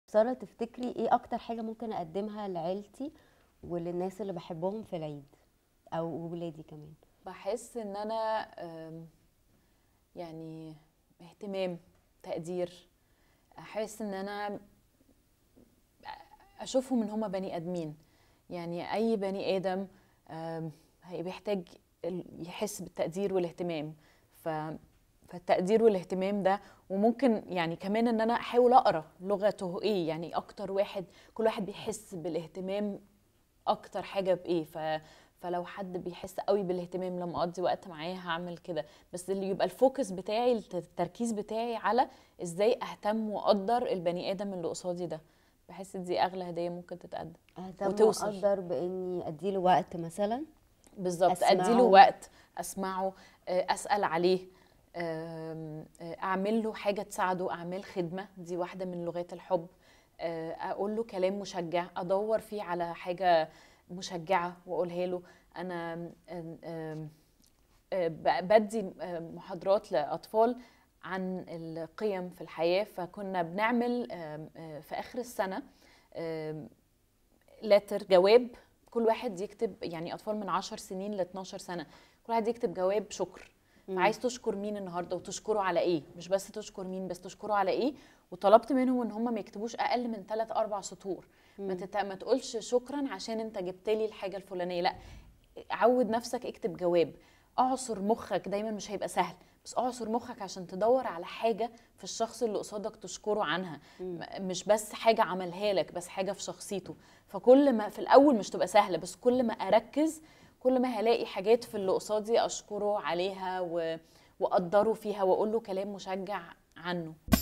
ساره تفتكري ايه اكتر حاجه ممكن اقدمها لعيلتي وللناس اللي بحبهم في العيد او ولادي كمان بحس ان انا آم، يعني اهتمام تقدير احس ان انا اشوفهم ان هما بني ادمين يعني اي بني ادم آم، هي بيحتاج ال- يحس بالتقدير والاهتمام ف فالتقدير والاهتمام ده وممكن يعني كمان ان انا احاول اقرا لغته ايه يعني اكتر واحد كل واحد بيحس بالاهتمام اكتر حاجه بايه ف فلو حد بيحس قوي بالاهتمام لما اقضي وقت معاه هعمل كده بس اللي يبقى الفوكس بتاعي الت- التركيز بتاعي على ازاي اهتم واقدر البني ادم اللي قصادي ده بحس دي اغلى هديه ممكن تتقدم اهتم وتوصل. واقدر باني اديله وقت مثلا بالظبط أسمعه. اديله وقت اسمعه آه، اسال عليه آم، آه، اعمل له حاجه تساعده اعمل خدمه دي واحده من لغات الحب آه، اقول له كلام مشجع ادور فيه على حاجه مشجعه واقولها له انا آم، آم، آه، ب- بدي آه، محاضرات لاطفال عن القيم في الحياه فكنا بنعمل آم، آه، في اخر السنه لتر جواب كل واحد يكتب يعني اطفال من 10 سنين ل 12 سنه كل واحد يكتب جواب شكر فعايز تشكر مين النهارده وتشكره على ايه مش بس تشكر مين بس تشكره على ايه وطلبت منهم ان هم ما يكتبوش اقل من 3 4 سطور ما, تت... ما تقولش شكرا عشان انت جبت لي الحاجه الفلانيه لا عود نفسك اكتب جواب اعصر مخك دايما مش هيبقى سهل بس اعصر مخك عشان تدور على حاجه في الشخص اللي قصادك تشكره عنها م- مش بس حاجه عملها لك بس حاجه في شخصيته فكل ما في الاول مش تبقى سهله بس كل ما اركز كل ما هلاقي حاجات في اللي قصادي اشكره عليها و... واقدره فيها واقول له كلام مشجع عنه